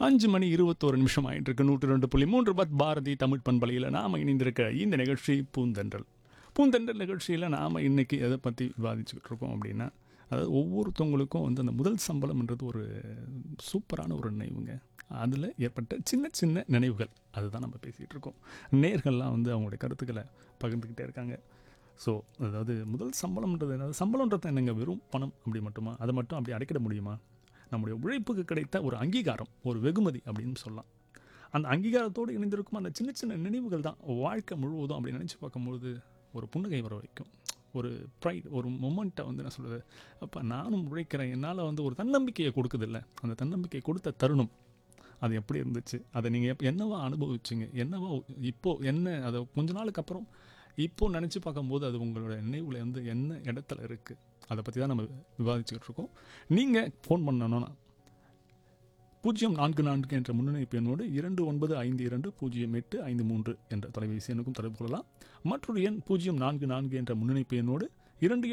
அஞ்சு மணி இருபத்தோரு நிமிஷம் ஆயிட்டு இருக்கு நூற்றி ரெண்டு புள்ளி மூன்று பத் பாரதி தமிழ் பண்பலையில் நாம் இணைந்திருக்க இந்த நிகழ்ச்சி பூந்தென்றல் பூந்தென்றல் நிகழ்ச்சியில் நாம் இன்னைக்கு எதை பற்றி விவாதிச்சுக்கிட்டு இருக்கோம் அப்படின்னா அதாவது ஒவ்வொருத்தவங்களுக்கும் வந்து அந்த முதல் சம்பளம்ன்றது ஒரு சூப்பரான ஒரு நினைவுங்க அதில் ஏற்பட்ட சின்ன சின்ன நினைவுகள் அதுதான் நம்ம பேசிகிட்டு இருக்கோம் நேர்கள்லாம் வந்து அவங்களுடைய கருத்துக்களை பகிர்ந்துக்கிட்டே இருக்காங்க ஸோ அதாவது முதல் சம்பளம்ன்றது என்னது சம்பளம்ன்றது என்னங்க வெறும் பணம் அப்படி மட்டுமா அதை மட்டும் அப்படி அடைக்கிட முடியுமா நம்முடைய உழைப்புக்கு கிடைத்த ஒரு அங்கீகாரம் ஒரு வெகுமதி அப்படின்னு சொல்லலாம் அந்த அங்கீகாரத்தோடு இணைந்திருக்கும் அந்த சின்ன சின்ன நினைவுகள் தான் வாழ்க்கை முழுவதும் அப்படி நினச்சி பார்க்கும்போது ஒரு புன்னகை வர வைக்கும் ஒரு ப்ரைட் ஒரு மொமெண்ட்டை வந்து என்ன சொல்கிறது அப்போ நானும் உழைக்கிறேன் என்னால் வந்து ஒரு தன்னம்பிக்கையை கொடுக்குதில்ல அந்த தன்னம்பிக்கையை கொடுத்த தருணம் அது எப்படி இருந்துச்சு அதை நீங்கள் என்னவா அனுபவிச்சிங்க என்னவா இப்போது என்ன அதை கொஞ்ச நாளுக்கு அப்புறம் இப்போது நினச்சி பார்க்கும்போது அது உங்களோட நினைவில் வந்து என்ன இடத்துல இருக்குது அதை பற்றி தான் நம்ம விவாதிச்சுக்கிட்டு இருக்கோம் நீங்கள் ஃபோன் பண்ணணும்னா பூஜ்ஜியம் நான்கு நான்கு என்ற முன்னணிப்பு எண்ணோடு இரண்டு ஒன்பது ஐந்து இரண்டு பூஜ்ஜியம் எட்டு ஐந்து மூன்று என்ற தொலைபேசி எண்ணுக்கும் தொடர்பு கொள்ளலாம் மற்றொரு எண் பூஜ்ஜியம் நான்கு நான்கு என்ற முன்னணிப்பு எண்ணோடு இரண்டு